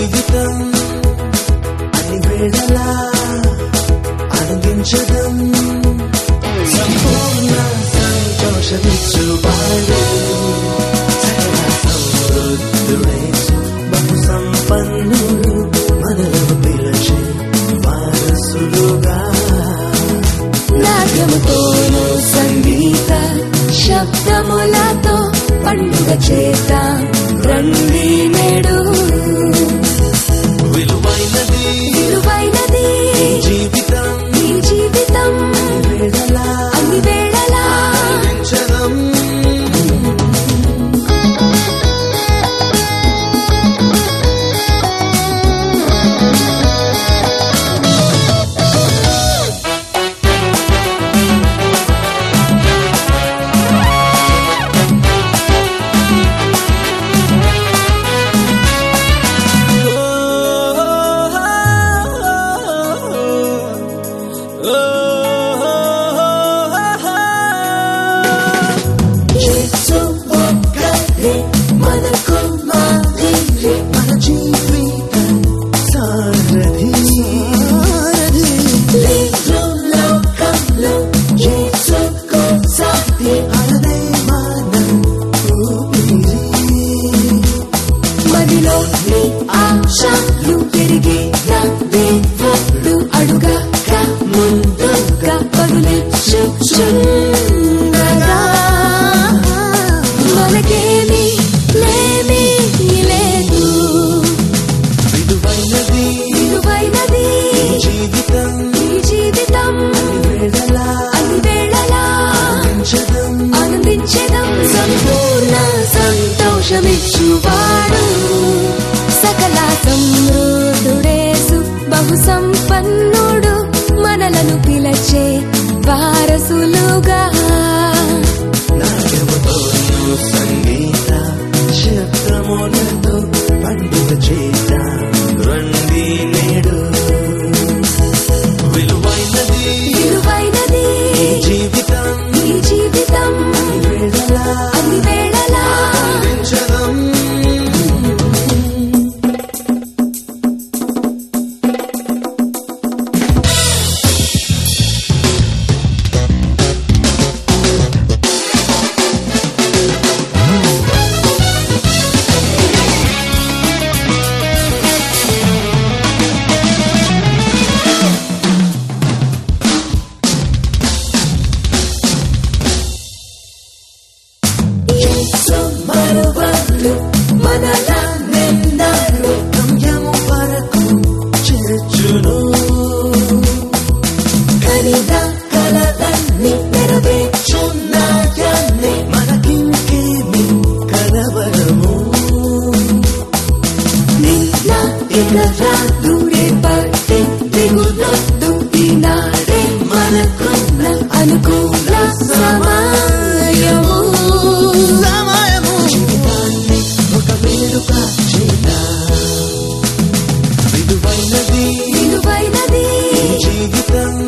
జీవితం అన్ని వేళలా ఆనందించడం సంపూర్ణ సంతోషమిచ్చు వాడు సకల సమృద్ధుడేసు బహు సంపన్నుడు మనలను పిలచే వారసులుగా నాట్యముతోను సంగీత శబ్దములతో పండుగ చేద్దాం రండి నేడు విలువైనది విలువైనది జీవితం ఈ జీవితం వేళలా అన్ని వేళలా ఆనందించడం యేసు ఒక్కడే మనకు మాదిరి మన జీవిత సారథి లేదు లోకంలో యేసుకు సాటి అలదే మన ఊపిరి మదిలో నీ ఆశలు పెరిగి నా దేవుడు అడుగక ముందుగా పగులిచ్చుచుండగా మనకేమి లేమి లేదు విలువైనది విలువైనది జీవితం ఈ జీవితం వేళలా అన్ని వేళలా ఆనందించడం ఆనందించడం సంపూర్ణ సంతోషమిచ్చువాడు సకల సమృద్ధుడేసు బహు సంపన్నుడు మనలను పిలచే వారసులుగా నాట్యముతోను సంగీత శబ్దములతో పండుగ చేద్దాం రండి నేడు విలువైనది విలువైనది జీవితం ఈ జీవితం వేళలా అన్ని వేళలా ఆనందించడం యేసు మరువలు మనల నిన్నాడు గమ్యము వరకు చేర్చును ఖరీద కలలన్నీ నెరవేర్చున్నాయని మనకింకేమి కలవరము నిన్న ఇక రాదు రేపటి దిగులొద్దు ఈనాడే మనకున్న అనుకూల సమయము సమయము జీవితాన్ని ఒక వేడుక చేద్దాం విలువైనది విలువైనది జీవితం